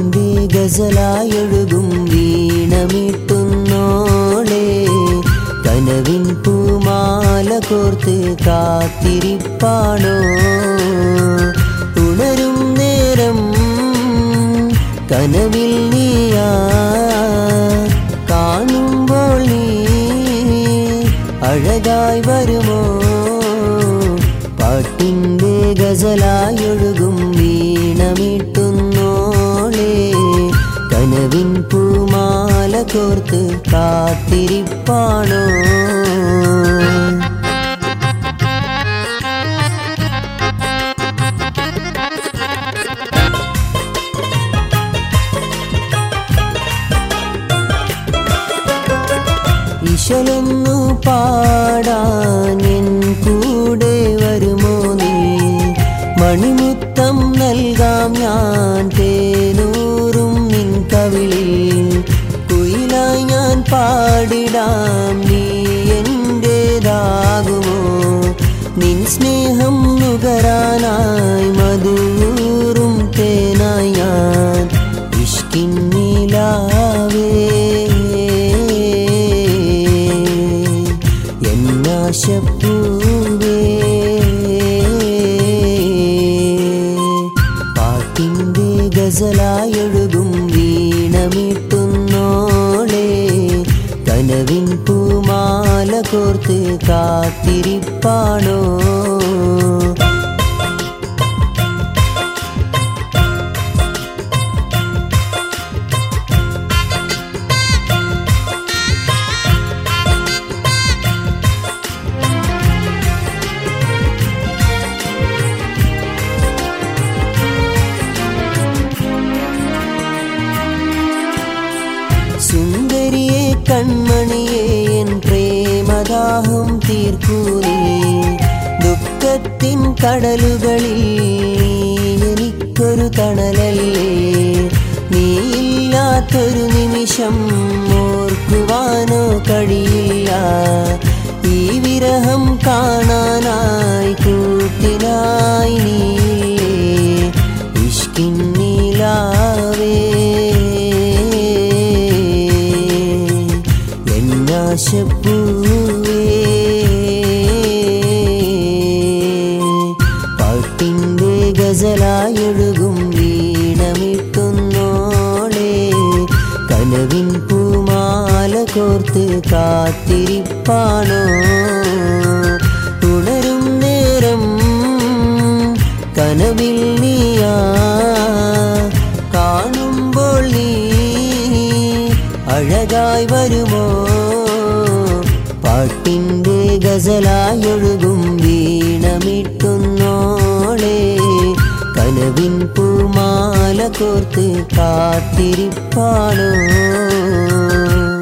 പാട്ടിൻ്റെ ഗസലായൊഴുകും വീണമിട്ടുന്നോളെ കനവിൻ പൂമാല കോർത്ത് കാത്തിരിപ്പാണോ ഉണരും നേരം കനവിൽ നീയാ കാണുമ്പോൾ നീ അഴകായി വരുമോ പാട്ടിൻ്റെ ഗസലായൊഴുകും വീണമിട്ടുന്നോളെ കനവിൻ പൂമാല കോർത്ത് കാത്തിരിപ്പാണോ ഇശലൊന്നു പാടാൻ എൻ കൂടെ വരുമോ നീ മണിമുത്തം നൽകാം ഞാൻ തേനൂറും നിൻ കവിളിൽ കുയിലായി ഞാൻ പാടിടാം നീ എൻ്റേതാകുമോ നിൻ സ്നേഹം നുകരാനായി മധുറും തേനായി ഞാൻ ഇഷ്കിന്നിലാവേ എന്നാശപ്പൂവേ പാട്ടിൻ്റെ ഗസലായൊഴുകും വീണമിട്ടുന്നോളെ കനവിൻ പൂമാല കോർത്ത് കാത്തിരിപ്പാണോ സുന്ദരിയെ കൺമണിയെ എൻ പ്രേമദാഹം തീർക്കൂ നീ ദുഃഖത്തിൻ കടലുകളിൽ നീ എനിക്കൊരു തണലല്ലേ നീയില്ലാത്തൊരു നിമിഷം ഓർക്കുവാനോ കഴിയില്ല ഈ വിരഹം കാണാനായി കൂട്ടിനായി നീ ഇഷ്കിന്നിലാവേ എന്നാശപ്പൂവേ പാട്ടിൻ്റെ ഗസലായൊഴുകും വീണമിട്ടുന്നോളെ കനവിൻ പൂമാല കോർത്ത് കാത്തിരിപ്പാണോ ഉണരും നേരം കനവിൽ നീയാ കാണുമ്പോൾ നീ അഴകായി വരുമോ പാട്ടിൻ്റെ ഗസലായൊഴുകും വീണമിട്ടുന്നോളെ കനവിൻ പൂമാല കോർത്ത് കാത്തിരിപ്പാണോ